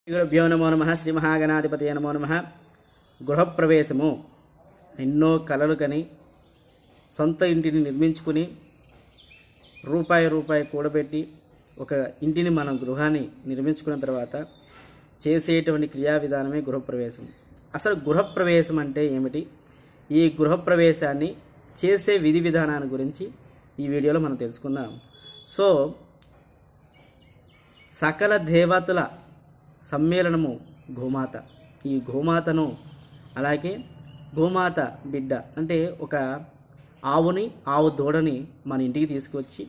గురుభ్యో నమో నమ శ్రీ మహాగణాధిపతి నమో నమ గృహప్రవేశము ఎన్నో కలలు కని సొంత ఇంటిని నిర్మించుకుని రూపాయి రూపాయి కూడబెట్టి ఒక ఇంటిని మనం గృహాన్ని నిర్మించుకున్న తర్వాత చేసేటువంటి క్రియా విధానమే గృహప్రవేశం అసలు గృహప్రవేశం అంటే ఏమిటి ఈ గృహప్రవేశాన్ని చేసే విధి విధానాన్ని గురించి ఈ వీడియోలో మనం తెలుసుకుందాం సో సకల దేవతల సమ్మేళనము గోమాత ఈ గోమాతను అలాగే గోమాత బిడ్డ అంటే ఒక ఆవుని ఆవు దూడని మన ఇంటికి తీసుకొచ్చి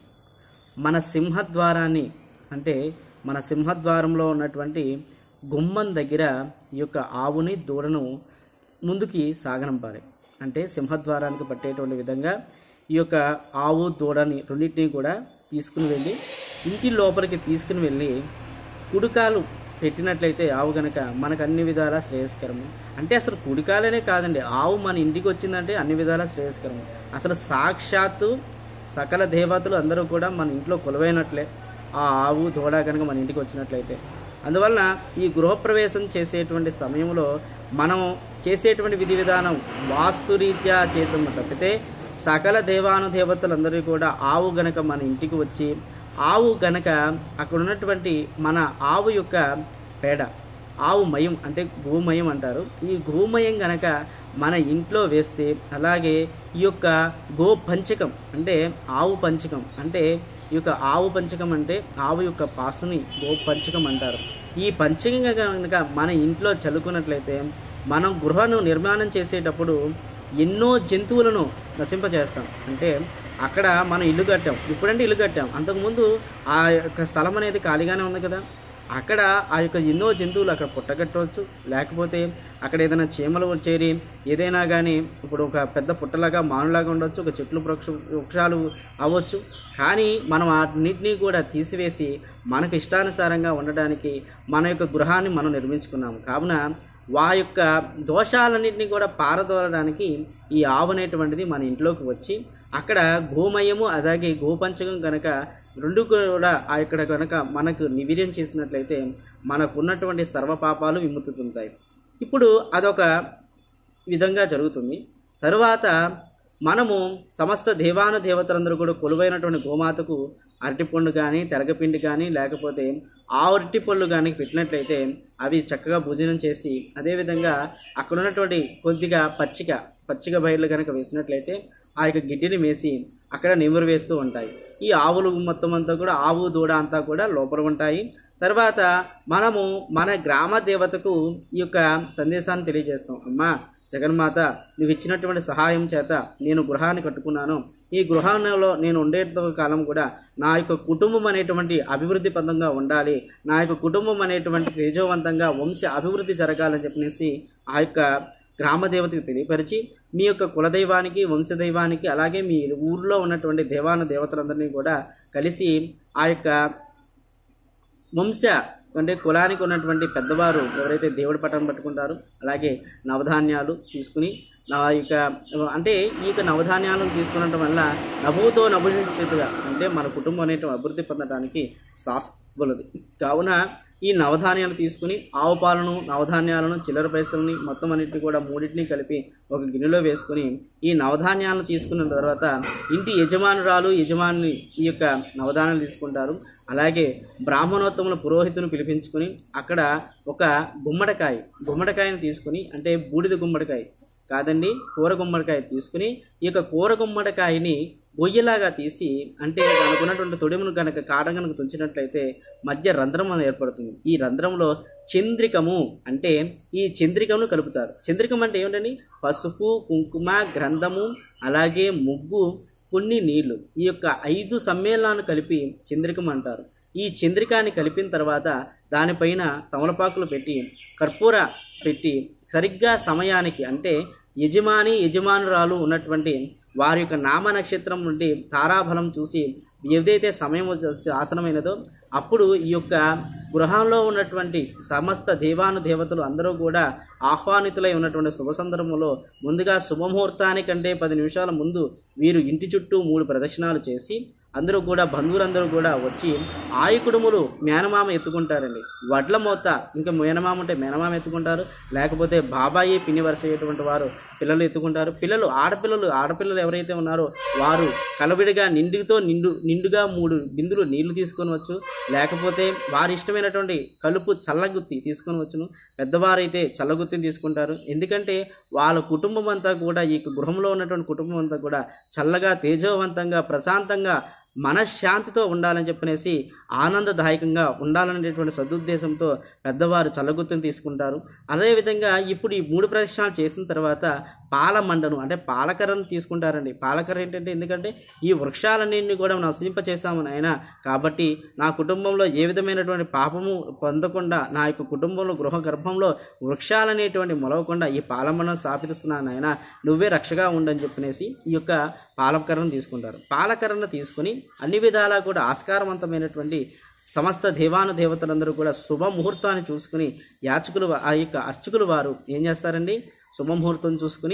మన సింహద్వారాన్ని అంటే మన సింహద్వారంలో ఉన్నటువంటి గుమ్మం దగ్గర ఈ యొక్క ఆవుని దూడను ముందుకి సాగనంపాలి అంటే సింహద్వారానికి పట్టేటువంటి విధంగా ఈ యొక్క ఆవు దూడని రెండింటినీ కూడా తీసుకుని వెళ్ళి ఇంటి లోపలికి తీసుకుని వెళ్ళి కుడికాలు పెట్టినట్లయితే ఆవు గనక మనకు అన్ని విధాలా శ్రేయస్కరము అంటే అసలు కుడికాలనే కాదండి ఆవు మన ఇంటికి వచ్చిందంటే అన్ని విధాలా శ్రేయస్కరము అసలు సాక్షాత్తు సకల దేవతలు అందరూ కూడా మన ఇంట్లో కొలువైనట్లే ఆ ఆవు దూడ కనుక మన ఇంటికి వచ్చినట్లయితే అందువలన ఈ గృహప్రవేశం చేసేటువంటి సమయంలో మనం చేసేటువంటి విధి విధానం వాస్తురీత్యా చేద్దాం తప్పితే సకల దేవానుదేవతలందరూ కూడా ఆవు గనక మన ఇంటికి వచ్చి ఆవు గనక అక్కడ ఉన్నటువంటి మన ఆవు యొక్క పేడ ఆవు మయం అంటే గోమయం అంటారు ఈ గోమయం గనక మన ఇంట్లో వేస్తే అలాగే ఈ యొక్క గో పంచకం అంటే ఆవు పంచకం అంటే ఈ యొక్క ఆవు పంచకం అంటే ఆవు యొక్క పాసుని గో పంచకం అంటారు ఈ పంచకం కనుక మన ఇంట్లో చల్లుకున్నట్లయితే మనం గృహను నిర్మాణం చేసేటప్పుడు ఎన్నో జంతువులను నశింపజేస్తాం అంటే అక్కడ మనం ఇల్లు కట్టాం ఇప్పుడంటే ఇల్లు కట్టాం అంతకుముందు ఆ యొక్క స్థలం అనేది ఖాళీగానే ఉంది కదా అక్కడ ఆ యొక్క ఎన్నో జంతువులు అక్కడ పుట్టగట్టవచ్చు లేకపోతే అక్కడ ఏదైనా చీమలు చేరి ఏదైనా కానీ ఇప్పుడు ఒక పెద్ద పుట్టలాగా మానులాగా ఉండొచ్చు ఒక చెట్లు వృక్ష వృక్షాలు అవ్వచ్చు కానీ మనం అన్నింటినీ కూడా తీసివేసి మనకు ఇష్టానుసారంగా ఉండడానికి మన యొక్క గృహాన్ని మనం నిర్మించుకున్నాము కావున వా యొక్క దోషాలన్నింటినీ కూడా పారదోలడానికి ఈ ఆవు అనేటువంటిది మన ఇంట్లోకి వచ్చి అక్కడ గోమయము అలాగే గోపంచకం కనుక రెండు కూడా ఆ ఇక్కడ కనుక మనకు నివీర్యం చేసినట్లయితే మనకు ఉన్నటువంటి సర్వపాపాలు విముక్తుతుంటాయి ఇప్పుడు అదొక విధంగా జరుగుతుంది తరువాత మనము సమస్త దేవాను దేవతలందరూ కూడా కొలువైనటువంటి గోమాతకు అరటిపండు కానీ తెరగపిండి కానీ లేకపోతే ఆ అరటి పళ్ళు కానీ పెట్టినట్లయితే అవి చక్కగా భోజనం చేసి అదేవిధంగా అక్కడ ఉన్నటువంటి కొద్దిగా పచ్చిక పచ్చిక బయర్లు కనుక వేసినట్లయితే ఆ యొక్క గిడ్డిని వేసి అక్కడ నిమురు వేస్తూ ఉంటాయి ఈ ఆవులు మొత్తం అంతా కూడా ఆవు దూడ అంతా కూడా లోపల ఉంటాయి తర్వాత మనము మన గ్రామ దేవతకు ఈ యొక్క సందేశాన్ని తెలియజేస్తాం అమ్మా జగన్మాత నువ్వు ఇచ్చినటువంటి సహాయం చేత నేను గృహాన్ని కట్టుకున్నాను ఈ గృహంలో నేను ఉండే కాలం కూడా నా యొక్క కుటుంబం అనేటువంటి అభివృద్ధి పదంగా ఉండాలి నా యొక్క కుటుంబం అనేటువంటి తేజోవంతంగా వంశ అభివృద్ధి జరగాలని చెప్పనేసి ఆ యొక్క గ్రామ దేవతకి తెలియపరిచి మీ యొక్క కులదైవానికి వంశదైవానికి అలాగే మీ ఊర్లో ఉన్నటువంటి దేవాన దేవతలందరినీ కూడా కలిసి ఆ యొక్క వంశ అంటే కులానికి ఉన్నటువంటి పెద్దవారు ఎవరైతే దేవుడి పటం పట్టుకుంటారో అలాగే నవధాన్యాలు తీసుకుని నా యొక్క అంటే ఈ యొక్క నవధాన్యాలను తీసుకునడం వల్ల నభూతో నభూషితుగా అంటే మన కుటుంబం అనేటువంటి అభివృద్ధి పొందడానికి సాస్బులది కావున ఈ నవధాన్యాలు తీసుకుని ఆవు పాలను నవధాన్యాలను చిల్లర పైసలని మొత్తం అన్నింటినీ కూడా మూడింటిని కలిపి ఒక గిన్నెలో వేసుకుని ఈ నవధాన్యాలను తీసుకున్న తర్వాత ఇంటి యజమానురాలు యజమాని ఈ యొక్క నవధాన్యాలు తీసుకుంటారు అలాగే బ్రాహ్మణోత్తముల పురోహితుని పిలిపించుకుని అక్కడ ఒక గుమ్మడికాయ గుమ్మడికాయను తీసుకుని అంటే బూడిద గుమ్మడికాయ కాదండి కూర గుమ్మడికాయ తీసుకుని ఈ యొక్క కూర గుమ్మడికాయని గొయ్యలాగా తీసి అంటే దానికి ఉన్నటువంటి తొడిమును కనుక కాడ కనుక తుంచినట్లయితే మధ్య రంధ్రం అనేది ఏర్పడుతుంది ఈ రంధ్రంలో చంద్రికము అంటే ఈ చంద్రికమును కలుపుతారు చంద్రికం అంటే ఏమిటండి పసుపు కుంకుమ గ్రంథము అలాగే ముగ్గు కొన్ని నీళ్లు ఈ యొక్క ఐదు సమ్మేళనాలు కలిపి చంద్రికం అంటారు ఈ చంద్రికాన్ని కలిపిన తర్వాత దానిపైన తమలపాకులు పెట్టి కర్పూర పెట్టి సరిగ్గా సమయానికి అంటే యజమాని యజమానురాలు ఉన్నటువంటి వారి యొక్క నామ నక్షత్రం నుండి తారాబలం చూసి ఏదైతే సమయం వచ్చి- ఆసనమైనదో అప్పుడు ఈ యొక్క గృహంలో ఉన్నటువంటి సమస్త దేవాను దేవతలు అందరూ కూడా ఆహ్వానితులై ఉన్నటువంటి శుభ సందర్భంలో ముందుగా శుభముహూర్తానికంటే పది నిమిషాల ముందు వీరు ఇంటి చుట్టూ మూడు ప్రదక్షిణాలు చేసి అందరూ కూడా బంధువులందరూ కూడా వచ్చి ఆయి కుడుములు మేనమామ ఎత్తుకుంటారండి వడ్ల మోత ఇంకా మేనమామ ఉంటే మేనమామ ఎత్తుకుంటారు లేకపోతే బాబాయి పిన్ని వరుస అయ్యేటువంటి వారు పిల్లలు ఎత్తుకుంటారు పిల్లలు ఆడపిల్లలు ఆడపిల్లలు ఎవరైతే ఉన్నారో వారు కలవిడిగా నిండుతో నిండు నిండుగా మూడు బిందులు నీళ్లు తీసుకొని వచ్చు లేకపోతే వారి ఇష్టమైనటువంటి కలుపు చల్లగుత్తి తీసుకొని వచ్చును పెద్దవారైతే చల్లగుత్తిని తీసుకుంటారు ఎందుకంటే వాళ్ళ కుటుంబం అంతా కూడా ఈ గృహంలో ఉన్నటువంటి కుటుంబం అంతా కూడా చల్లగా తేజోవంతంగా ప్రశాంతంగా మనశ్శాంతితో ఉండాలని చెప్పనేసి ఆనందదాయకంగా ఉండాలనేటువంటి సదుద్దేశంతో పెద్దవారు చల్లగుత్తుని తీసుకుంటారు అదేవిధంగా ఇప్పుడు ఈ మూడు ప్రదక్షిణాలు చేసిన తర్వాత పాల మండను అంటే పాలకర్రను తీసుకుంటారండి పాలకర్ర ఏంటంటే ఎందుకంటే ఈ వృక్షాలన్నింటినీ కూడా మనం నశింపచేస్తాము నాయన కాబట్టి నా కుటుంబంలో ఏ విధమైనటువంటి పాపము పొందకుండా నా యొక్క కుటుంబంలో గృహ గర్భంలో వృక్షాలనేటువంటి మొలవకుండా ఈ పాలమండను స్థాపిస్తున్నాను నాయన నువ్వే రక్షగా ఉండని చెప్పనేసి ఈ యొక్క పాలకర్రను తీసుకుంటారు పాలకర్రను తీసుకుని అన్ని విధాలా కూడా ఆస్కారవంతమైనటువంటి సమస్త దేవాను దేవతలందరూ కూడా శుభముహూర్తాన్ని చూసుకుని యాచకులు వా- ఆ యొక్క అర్చకులు వారు ఏం చేస్తారండి శుభముహూర్తం చూసుకుని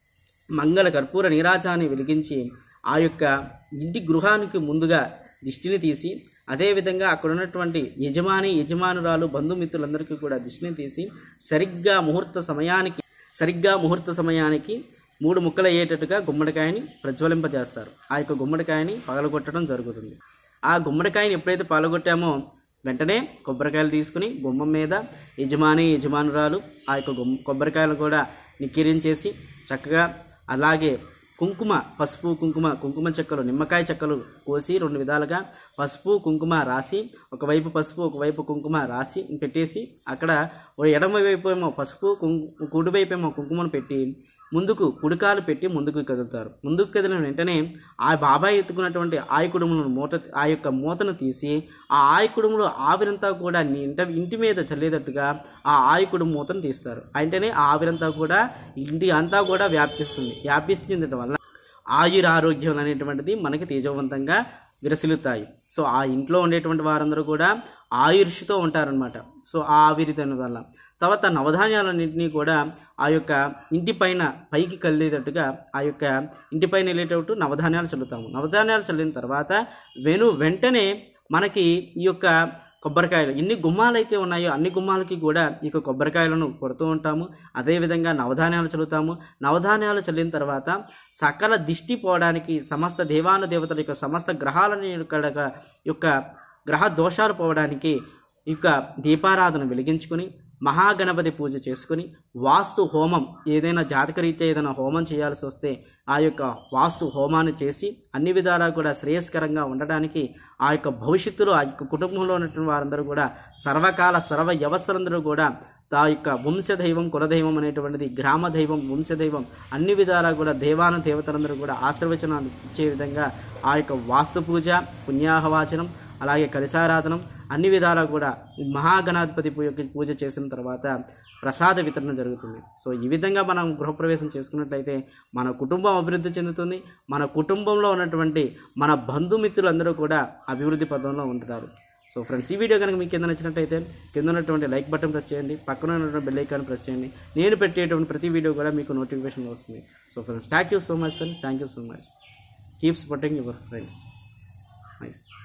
మంగళ కర్పూర నీరాజాన్ని వెలిగించి ఆ యొక్క ఇంటి గృహానికి ముందుగా దిష్టిని తీసి అదేవిధంగా అక్కడ ఉన్నటువంటి యజమాని యజమానురాలు బంధుమిత్రులందరికీ కూడా దిష్టిని తీసి సరిగ్గా ముహూర్త సమయానికి సరిగ్గా ముహూర్త సమయానికి మూడు ముక్కలు అయ్యేటట్టుగా గుమ్మడికాయని ప్రజ్వలింపజేస్తారు ఆ యొక్క గుమ్మడికాయని పగలగొట్టడం జరుగుతుంది ఆ గుమ్మడికాయని ఎప్పుడైతే పగలగొట్టామో వెంటనే కొబ్బరికాయలు తీసుకుని గుమ్మం మీద యజమాని యజమానురాలు ఆ యొక్క గుమ్ కొబ్బరికాయలు కూడా నిక్కిరించేసి చక్కగా అలాగే కుంకుమ పసుపు కుంకుమ కుంకుమ చెక్కలు నిమ్మకాయ చెక్కలు కోసి రెండు విధాలుగా పసుపు కుంకుమ రాసి ఒకవైపు పసుపు ఒకవైపు కుంకుమ రాసి పెట్టేసి అక్కడ ఓ ఎడమ వైపు ఏమో పసుపు కుంకు కుడివైపు ఏమో కుంకుమను పెట్టి ముందుకు కుడికాలు పెట్టి ముందుకు కదులుతారు ముందుకు కదిలిన వెంటనే ఆ బాబాయ్ ఎత్తుకున్నటువంటి ఆయి కుడుములను మూట ఆ యొక్క మూతను తీసి ఆ ఆయి కుడుములు ఆవిరంతా కూడా నీ ఇంట ఇంటి మీద చల్లేటట్టుగా ఆ ఆయి కుడుము మూతను తీస్తారు వెంటనే ఆ ఆవిరంతా కూడా ఇంటి అంతా కూడా వ్యాపిస్తుంది వ్యాపిస్తుండటం వల్ల ఆయురారోగ్యం అనేటువంటిది మనకి తేజవంతంగా విరసిల్లుతాయి సో ఆ ఇంట్లో ఉండేటువంటి వారందరూ కూడా ఆయుర్షుతో ఉంటారనమాట సో ఆ ఆవిరి దాని వల్ల తర్వాత నవధాన్యాలన్నింటినీ కూడా ఆ యొక్క ఇంటి పైన పైకి కళ్ళేటట్టుగా ఆ యొక్క ఇంటి పైన వెళ్ళేటట్టు నవధాన్యాలు చల్లుతాము నవధాన్యాలు చల్లిన తర్వాత వెను వెంటనే మనకి ఈ యొక్క కొబ్బరికాయలు ఎన్ని గుమ్మాలు అయితే ఉన్నాయో అన్ని గుమ్మాలకి కూడా ఈ యొక్క కొబ్బరికాయలను కొడుతూ ఉంటాము అదేవిధంగా నవధాన్యాలు చల్లుతాము నవధాన్యాలు చల్లిన తర్వాత సకల దిష్టి పోవడానికి సమస్త దేవాను దేవతల యొక్క సమస్త గ్రహాలని యొక్క యొక్క గ్రహ దోషాలు పోవడానికి ఈ యొక్క దీపారాధన వెలిగించుకుని మహాగణపతి పూజ చేసుకుని వాస్తు హోమం ఏదైనా జాతకరీత్యా ఏదైనా హోమం చేయాల్సి వస్తే ఆ యొక్క వాస్తు హోమాన్ని చేసి అన్ని విధాలా కూడా శ్రేయస్కరంగా ఉండడానికి ఆ యొక్క భవిష్యత్తులో ఆ యొక్క కుటుంబంలో ఉన్నటువంటి వారందరూ కూడా సర్వకాల సర్వ వ్యవస్థలందరూ కూడా తా యొక్క వంశదైవం కులదైవం అనేటువంటిది గ్రామ దైవం వంశదైవం అన్ని విధాలా కూడా దేవాను దేవతలందరూ కూడా ఆశీర్వచనాలు ఇచ్చే విధంగా ఆ యొక్క వాస్తు పూజ పుణ్యాహవాచనం అలాగే కలిసారాధనం అన్ని విధాలా కూడా ఈ మహాగణాధిపతి పూజ పూజ చేసిన తర్వాత ప్రసాద వితరణ జరుగుతుంది సో ఈ విధంగా మనం గృహప్రవేశం చేసుకున్నట్లయితే మన కుటుంబం అభివృద్ధి చెందుతుంది మన కుటుంబంలో ఉన్నటువంటి మన బంధుమిత్రులందరూ కూడా అభివృద్ధి పదంలో ఉంటారు సో ఫ్రెండ్స్ ఈ వీడియో కనుక మీకు కింద నచ్చినట్టయితే కింద ఉన్నటువంటి లైక్ బటన్ ప్రెస్ చేయండి పక్కన ఉన్నటువంటి బెల్ ఐకాన్ ప్రెస్ చేయండి నేను పెట్టేటువంటి ప్రతి వీడియో కూడా మీకు నోటిఫికేషన్ వస్తుంది so friends thank you so much friend thank you so much keep supporting your friends nice